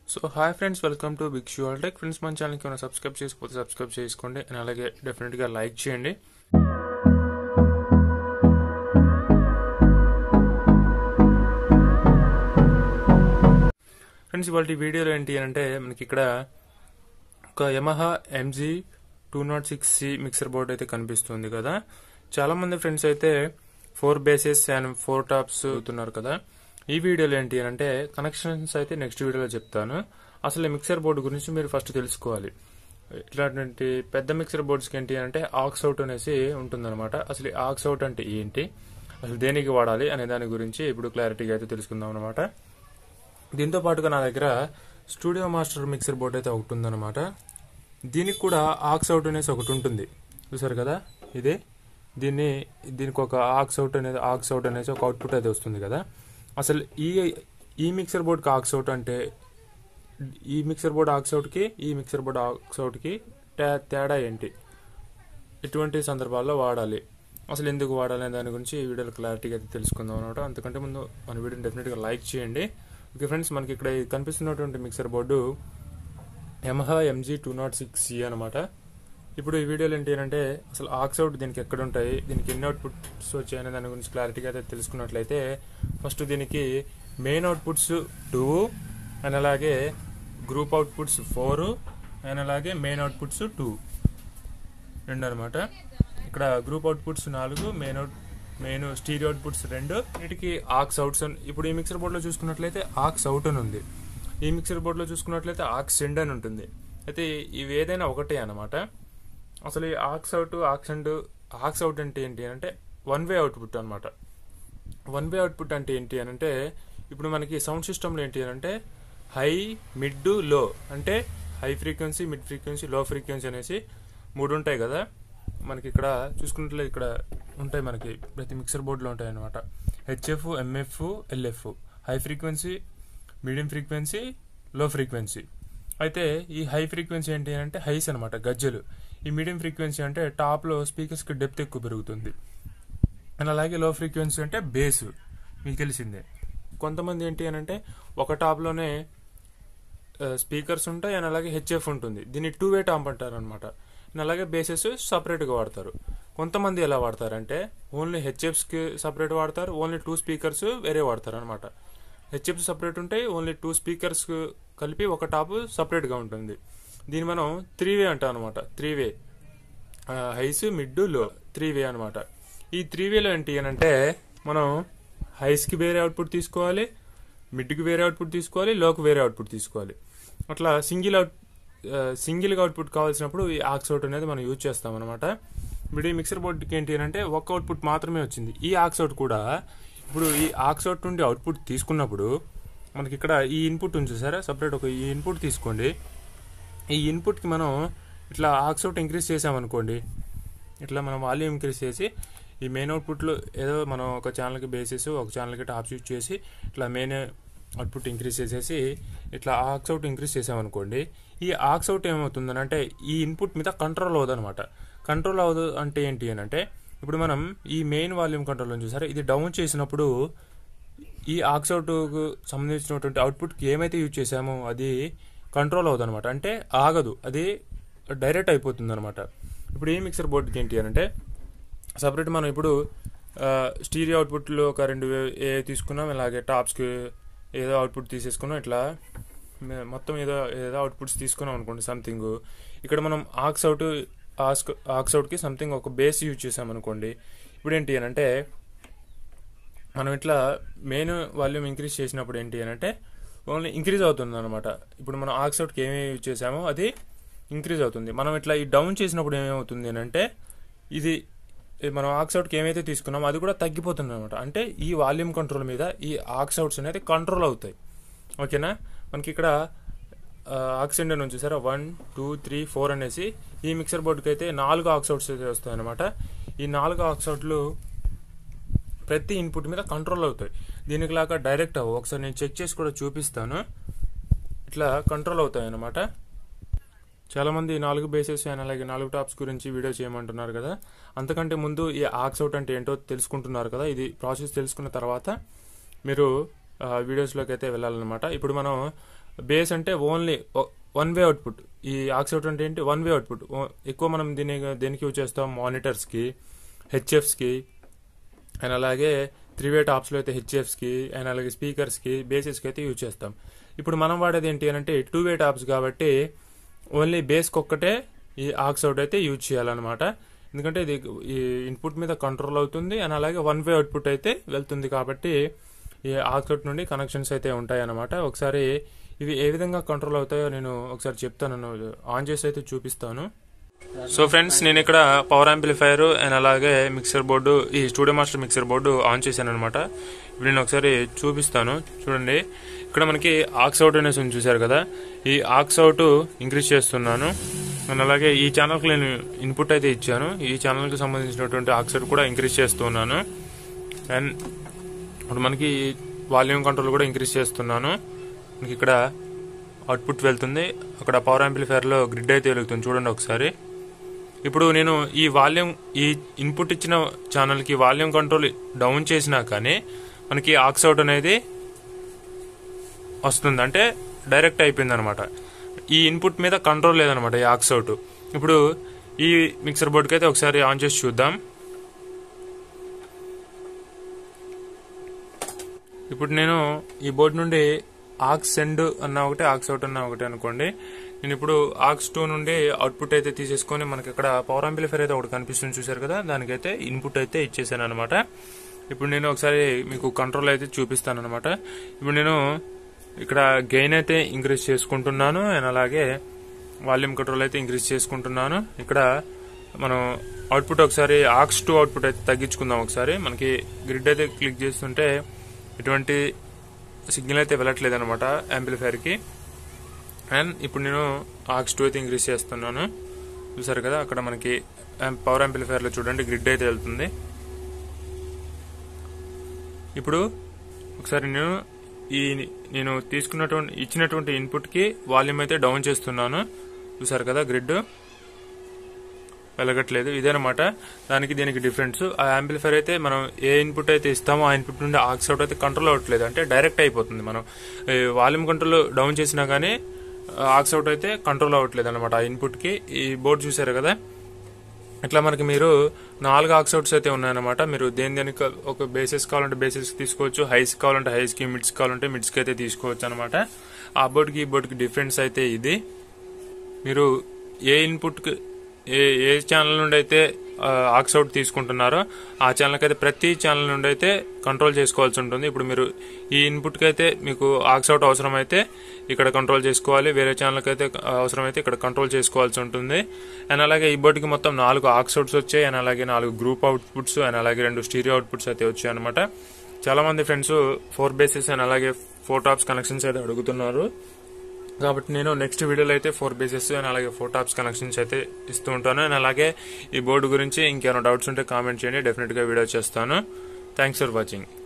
so hi friends welcome to big shoe all tech friends మన ఛానల్కి ఏమైనా subscribe చేసుకోకపోతే సబ్స్క్రైబ్ చేసుకోండి అండ్ అలాగే డెఫినెట్గా లైక్ చేయండి ఫ్రెండ్స్ ఇవాళ వీడియోలో ఏంటి అంటే మనకి ఇక్కడ ఒక Yamaha MG two nought six C mixer board అయితే కనిపిస్తుంది కదా చాలా మంది ఫ్రెండ్స్ అయితే four basses and four tops అవుతున్నారు కదా ఈ వీడియోలో ఏంటి అంటే కనెక్షన్స్ అయితే నెక్స్ట్ వీడియోలో చెప్తాను అసలు ఈ మిక్సర్ బోర్డు గురించి మీరు ఫస్ట్ తెలుసుకోవాలి ఇట్లాంటి పెద్ద మిక్సర్ బోర్డ్స్కి ఏంటి అంటే ఆక్స్ అవుట్ అనేసి ఉంటుందన్నమాట అసలు ఈ ఆక్స్ అవుట్ అంటే ఏంటి అసలు దేనికి వాడాలి అనే దాని గురించి ఇప్పుడు క్లారిటీగా అయితే తెలుసుకుందాం అనమాట దీంతో పాటుగా నా దగ్గర స్టూడియో మాస్టర్ మిక్సర్ బోర్డ్ అయితే ఒకటి ఉందన్నమాట దీనికి కూడా ఆక్స్ అవుట్ అనేసి ఒకటి ఉంటుంది చూసారు కదా ఇది దీన్ని దీనికి ఒక ఆక్స్ అవుట్ అనేది ఆక్స్ అవుట్ అనేసి ఒక అవుట్పుట్ అయితే వస్తుంది కదా అసలు ఈ ఈ మిక్సర్ బోర్డ్కి ఆక్స్ అవుట్ అంటే ఈ మిక్సర్ బోర్డ్ ఆక్స్ అవుట్కి ఈ మిక్సర్ బోర్డ్ ఆక్స్ అవుట్కి తే- తేడా ఏంటి ఎటువంటి సందర్భాల్లో వాడాలి అసలు ఎందుకు వాడాలి అనే దాని గురించి ఈ వీడియోలో క్లారిటీగా అయితే తెలుసుకుందాం అనమాట అంతకంటే ముందు మన వీడియోని డెఫినెట్గా లైక్ చేయండి ఓకే ఫ్రెండ్స్ మనకి ఇక్కడ ఈ కనిపిస్తున్నటువంటి mixer board Yamaha MG two nought six C అనమాట ఇప్పుడు ఈ వీడియోలో ఏంటి అంటే అసలు ఆక్స్ అవుట్ దీనికి ఎక్కడ ఉంటాయి దీనికి ఎన్ని అవుట్పుట్స్ వచ్చాయనే దాని గురించి క్లారిటీగా అయితే తెలుసుకున్నట్లయితే ఫస్ట్ దీనికి మెయిన్ అవుట్పుట్స్ టూ అండ్ అలాగే గ్రూప్ అవుట్పుట్స్ ఫోర్ అండ్ అలాగే మెయిన్ అవుట్పుట్స్ టూ రెండు అనమాట ఇక్కడ గ్రూప్ అవుట్పుట్స్ నాలుగు main out main stereo outputs రెండు వీటికి ఆక్స్ అవుట్స్ అని ఇప్పుడు ఈ మిక్సర్ బోర్డులో చూసుకున్నట్లయితే ఆక్స్ అవుట్ అని ఉంది ఈ మిక్సర్ బోర్డులో చూసుకున్నట్లయితే ఆక్స్ సెండ్ అని ఉంటుంది అయితే ఇవి ఏదైనా ఒకటే అనమాట అసలు ఈ aux out aux and aux out అంటే ఏంటి అంటే వన్ వే అవుట్పుట్ అనమాట వన్ వే అవుట్పుట్ అంటే ఏంటి అని అంటే ఇప్పుడు మనకి సౌండ్ సిస్టంలో ఏంటి అని అంటే హై మిడ్ లో అంటే high frequency mid frequency low frequency అనేసి మూడు ఉంటాయి కదా మనకి ఇక్కడ చూసుకున్నట్లయితే ఇక్కడ ఉంటాయి మనకి ప్రతి మిక్సర్ బోర్డులో ఉంటాయి అనమాట HF MF LF high frequency medium frequency low frequency అయితే ఈ హై ఫ్రీక్వెన్సీ ఏంటి అంటే హైస్ అనమాట గజ్జలు ఈ మీడియం ఫ్రీక్వెన్సీ అంటే టాప్లో స్పీకర్స్కి డెప్త్ ఎక్కువ పెరుగుతుంది అండ్ అలాగే లో ఫ్రీక్వెన్సీ అంటే బేస్ మీకు తెలిసిందే కొంతమంది ఏంటి అని అంటే ఒక టాప్లోనే స్పీకర్స్ ఉంటాయి అండ్ అలాగే హెచ్ఎఫ్ ఉంటుంది దీన్ని టూ వే టాంప్ అంటారు అనమాట అండ్ అలాగే బేసెస్ సపరేట్గా వాడతారు కొంతమంది ఎలా వాడతారంటే ఓన్లీ హెచ్ఎఫ్స్కి సపరేట్ వాడతారు ఓన్లీ టూ స్పీకర్స్ వేరే వాడతారు అనమాట హెచ్ఎఫ్స్ సపరేట్ ఉంటాయి ఓన్లీ టూ స్పీకర్స్ కలిపి ఒక టాప్ సపరేట్గా ఉంటుంది దీన్ని మనం త్రీ వే అంటాం అనమాట three way highs mid low three way అనమాట ఈ త్రీ వేలో ఏంటి అని అంటే మనం హైస్కి వేరే అవుట్పుట్ తీసుకోవాలి మిడ్కి వేరే అవుట్పుట్ తీసుకోవాలి లోకి వేరే అవుట్పుట్ తీసుకోవాలి అట్లా సింగిల్ అవుట్ సింగిల్గా అవుట్పుట్ కావాల్సినప్పుడు ఈ ఆక్స్ అవుట్ అనేది మనం యూజ్ చేస్తాం అనమాట ఇప్పుడు ఈ మిక్సర్ బోర్డ్కి ఏంటి అని అంటే ఒక అవుట్పుట్ మాత్రమే వచ్చింది ఈ ఆక్స్ అవుట్ కూడా ఇప్పుడు ఈ ఆక్స్ అవుట్ నుండి అవుట్పుట్ తీసుకున్నప్పుడు మనకి ఇక్కడ ఈ ఇన్పుట్ ఉంది చూసారా సపరేట్ ఒక ఈ ఇన్పుట్ తీసుకోండి ఈ ఇన్పుట్కి మనం ఇట్లా ఆక్స్ అవుట్ ఇంక్రీజ్ చేసామనుకోండి ఇట్లా మనం వాల్యూమ్ ఇంక్రీజ్ చేసి ఈ మెయిన్ అవుట్పుట్లో ఏదో మనం ఒక ఛానల్కి బేసిస్ ఒక ఛానల్కి టాప్స్ యూజ్ చేసి ఇట్లా మెయిన్ అవుట్పుట్ ఇంక్రీజ్ చేసేసి ఇట్లా ఆక్స్ అవుట్ ఇంక్రీజ్ చేసామనుకోండి ఈ ఆక్స్ అవుట్ ఏమవుతుందని అంటే ఈ ఇన్పుట్ మీద కంట్రోల్ అవ్వదు అనమాట కంట్రోల్ అవ్వదు అంటే ఏంటి అని అంటే ఇప్పుడు మనం ఈ మెయిన్ వాల్యూమ్ కంట్రోల్ చూసారా ఇది డౌన్ చేసినప్పుడు ఈ ఆక్స్ అవుట్కు సంబంధించినటువంటి అవుట్పుట్కి ఏమైతే యూజ్ చేసామో అది కంట్రోల్ అవ్వదు అనమాట అంటే ఆగదు అది డైరెక్ట్ అయిపోతుంది అనమాట ఇప్పుడు ఈ మిక్సర్ బోర్డ్కి ఏంటి అని అంటే సపరేట్ మనం ఇప్పుడు స్టీరియో అవుట్పుట్లో ఒక రెండు వే- ఏ తీసుకున్నాం అలాగే టాప్స్కి ఏదో అవుట్పుట్ తీసేసుకున్నాం ఇట్లా మే- మొత్తం ఏదో ఏదో అవుట్పుట్స్ తీసుకున్నాం అనుకోండి సంథింగ్ ఇక్కడ మనం ఆక్స్ అవుట్ ఆక్స్ ఆక్స్ అవుట్కి సంథింగ్ ఒక బేస్ యూజ్ చేసాం అనుకోండి ఇప్పుడు ఏంటి అని అంటే మనం ఇట్లా మెయిన్ వాల్యూమ్ ఇంక్రీజ్ చేసినప్పుడు ఏంటి అని అంటే ఓన్లీ ఇంక్రీజ్ అవుతుంది అనమాట ఇప్పుడు మనం ఆక్స్ అవుట్కి ఏమేమి యూజ్ చేసామో అది ఇంక్రీజ్ అవుతుంది మనం ఇట్లా ఈ డౌన్ చేసినప్పుడు ఏమవుతుంది అని అంటే ఇది ఈ మనం ఆక్స్ అవుట్కి ఏమైతే తీసుకున్నామో అది కూడా తగ్గిపోతుంది అనమాట అంటే ఈ వాల్యూమ్ కంట్రోల్ మీద ఈ ఆక్స్ అవుట్స్ అనేది కంట్రోల్ అవుతాయి ఓకేనా మనకి ఇక్కడ ఆక్సిడెంట్ నుంచి చూసారా వన్ టూ త్రీ ఫోర్ అనేసి ఈ మిక్సర్ బోర్డుకి అయితే నాలుగు ఆక్స్ అవుట్స్ అయితే వస్తాయి అనమాట ఈ నాలుగు ఆక్స్ అవుట్లు ప్రతి ఇన్పుట్ మీద కంట్రోల్ అవుతాయి దీనికి లాగా డైరెక్ట్ అవ్వ ఒకసారి నేను చెక్ చేసి కూడా చూపిస్తాను ఇట్లా కంట్రోల్ అవుతాయి అన్నమాట చాలా మంది నాలుగు బేసెస్ అండ్ అలాగే నాలుగు టాప్స్ గురించి వీడియో చేయమంటున్నారు కదా అంతకంటే ముందు ఈ ఆక్స్ అవుట్ అంటే ఏంటో తెలుసుకుంటున్నారు కదా ఇది ప్రాసెస్ తెలుసుకున్న తర్వాత మీరు వీడియోస్లోకి అయితే వెళ్ళాలన్నమాట ఇప్పుడు మనం బేస్ అంటే ఓన్లీ వన్ వే అవుట్పుట్ ఈ ఆక్స్ అవుట్ అంటే ఏంటి వన్ వే అవుట్పుట్ ఎక్కువ మనం దీని దేనికి యూజ్ చేస్తాం మానిటర్స్కి హెచ్ఎఫ్స్కి అండ్ అలాగే త్రీ వే టాప్స్లో అయితే హెచ్ఎఫ్స్కి అండ్ అలాగే స్పీకర్స్కి బేసెస్కి అయితే యూజ్ చేస్తాం ఇప్పుడు మనం వాడేది ఏంటి అంటే టూ వే టాప్స్ కాబట్టి ఓన్లీ బేస్కి ఒక్కటే ఈ ఆక్స్ అవుట్ అయితే యూజ్ చేయాలన్నమాట ఎందుకంటే ఇది ఈ ఇన్పుట్ మీద కంట్రోల్ అవుతుంది అండ్ అలాగే వన్ వే అవుట్పుట్ అయితే వెళ్తుంది కాబట్టి ఈ ఆక్స్ అవుట్ నుండి కనెక్షన్స్ అయితే ఉంటాయి అన్నమాట ఒకసారి ఇవి ఏ విధంగా కంట్రోల్ అవుతాయో నేను ఒకసారి చెప్తాను ఆన్ చేసి అయితే చూపిస్తాను సో ఫ్రెండ్స్ నేను ఇక్కడ పవర్ యాంప్లిఫైర్ అండ్ అలాగే మిక్సర్ బోర్డు ఈ studio master mixer board on చేశాను అనమాట ఇప్పుడు నేను ఒకసారి చూపిస్తాను చూడండి ఇక్కడ మనకి ఆక్స్ అవుట్ అనేసి ఉంది చూశారు కదా ఈ ఆక్స్ అవుట్ ఇంక్రీజ్ చేస్తున్నాను అండ్ అలాగే ఈ ఛానల్కి నేను ఇన్పుట్ అయితే ఇచ్చాను ఈ ఛానల్కి సంబంధించినటువంటి ఆక్స్ అవుట్ కూడా ఇంక్రీజ్ చేస్తున్నాను అండ్ ఇప్పుడు మనకి వాల్యూమ్ కంట్రోల్ కూడా ఇంక్రీజ్ చేస్తున్నాను మనకి ఇక్కడ అవుట్పుట్ వెళ్తుంది అక్కడ పవర్ యాంప్లిఫైర్లో గ్రిడ్ అయితే వెలుగుతుంది చూడండి ఒకసారి ఇప్పుడు నేను ఈ వాల్యూమ్ ఈ ఇన్పుట్ ఇచ్చిన ఛానల్కి వాల్యూమ్ కంట్రోల్ డౌన్ చేసినా కానీ మనకి ఆక్స్ అవుట్ అనేది వస్తుంది అంటే డైరెక్ట్ అయిపోయింది అనమాట ఈ ఇన్పుట్ మీద కంట్రోల్ లేదనమాట ఈ ఆక్స్ అవుట్ ఇప్పుడు ఈ మిక్సర్ బోర్డ్కి అయితే ఒకసారి ఆన్ చేసి చూద్దాం ఇప్పుడు నేను ఈ బోర్డు నుండి ఆక్స్ సెండ్ అన్న ఒకటి ఆక్స్ అవుట్ అన్న ఒకటి అనుకోండి నేను ఇప్పుడు ఆక్స్ టూ నుండి అవుట్పుట్ అయితే తీసేసుకొని మనకి ఇక్కడ పవర్ అంపిలిఫైర్ అయితే ఒకటి కనిపిస్తుంది చూసారు కదా దానికైతే ఇన్పుట్ అయితే ఇచ్చేసాను అనమాట ఇప్పుడు నేను ఒకసారి మీకు కంట్రోల్ అయితే చూపిస్తాను అనమాట ఇప్పుడు నేను ఇక్కడ గెయిన్ అయితే ఇంక్రీజ్ చేసుకుంటున్నాను అండ్ అలాగే వాల్యూమ్ కంట్రోల్ అయితే ఇంక్రీజ్ చేసుకుంటున్నాను ఇక్కడ మనం అవుట్పుట్ ఒకసారి ఆక్స్ టూ అవుట్పుట్ అయితే తగ్గించుకుందాం ఒకసారి మనకి గ్రిడ్ అయితే క్లిక్ చేస్తుంటే ఎటువంటి సిగ్నల్ అయితే వెళ్ళట్లేదు అనమాట యాంప్లిఫైర్కి అండ్ ఇప్పుడు నేను ఆక్స్ టూ అయితే ఇంక్రీజ్ చేస్తున్నాను చూసారు కదా అక్కడ మనకి పవర్ యాంప్లిఫైర్లో చూడండి గ్రిడ్ అయితే వెళ్తుంది ఇప్పుడు ఒకసారి నేను ఈ నేను తీసుకున్నటువంటి ఇచ్చినటువంటి ఇన్పుట్కి వాల్యూమ్ అయితే డౌన్ చేస్తున్నాను చూసారు కదా గ్రిడ్ వెలగట్లేదు ఇదేనమాట దానికి దీనికి డిఫరెన్స్ ఆ యాంప్లిఫైర్ అయితే మనం ఏ ఇన్పుట్ అయితే ఇస్తామో ఆ ఇన్పుట్ నుండి ఆక్స్ అవుట్ అయితే కంట్రోల్ అవ్వట్లేదు అంటే డైరెక్ట్ అయిపోతుంది మనం వాల్యూమ్ కంట్రోల్ డౌన్ చేసినా కానీ ఆక్స్ అవుట్ అయితే కంట్రోల్ అవ్వట్లేదు అనమాట ఆ ఇన్పుట్కి ఈ బోర్డు చూసారు కదా ఇట్లా మనకి మీరు నాలుగు ఆక్స్ అవుట్స్ అయితే ఉన్నాయన్నమాట మీరు దేని దేనికి ఒక బేసిస్ కావాలంటే బేసిస్ తీసుకోవచ్చు హైస్ కావాలంటే హైస్కి మిడ్స్ కావాలంటే మిడ్స్కి అయితే తీసుకోవచ్చు అనమాట ఆ బోర్డుకి ఈ బోర్డుకి డిఫరెన్స్ అయితే ఇది మీరు ఏ ఇన్పుట్కి ఏ ఏ ఛానల్ నుండి అయితే ఆక్స్ అవుట్ తీసుకుంటున్నారో ఆ ఛానల్కి అయితే ప్రతి ఛానల్ నుండి అయితే కంట్రోల్ చేసుకోవాల్సి ఉంటుంది ఇప్పుడు మీరు ఈ ఇన్పుట్కి అయితే మీకు ఆక్స్ అవుట్ అవసరం అయితే ఇక్కడ కంట్రోల్ చేసుకోవాలి వేరే ఛానల్కి అయితే అవసరం అయితే ఇక్కడ కంట్రోల్ చేసుకోవాల్సి ఉంటుంది అండ్ అలాగే ఈ బోర్డుకి మొత్తం నాలుగు ఆక్స్ అవుట్స్ వచ్చాయి అండ్ అలాగే నాలుగు గ్రూప్ అవుట్పుట్స్ అండ్ అలాగే రెండు స్టీరియో అవుట్పుట్స్ అయితే వచ్చాయి అనమాట చాలా మంది ఫ్రెండ్స్ ఫోర్ బేసెస్ అండ్ అలాగే ఫోర్ టాప్స్ కనెక్షన్స్ అయితే అడుగుతున్నారు కాబట్టి నేను నెక్స్ట్ వీడియోలో అయితే ఫోర్ బేసెస్ అండ్ అలాగే ఫోర్ టాప్స్ కనెక్షన్స్ అయితే ఇస్తూ ఉంటాను అండ్ అలాగే ఈ బోర్డు గురించి ఇంకేమైనా డౌట్స్ ఉంటే కామెంట్ చేయండి డెఫినెట్గా వీడియో చేస్తాను థ్యాంక్స్ ఫర్ వాచింగ్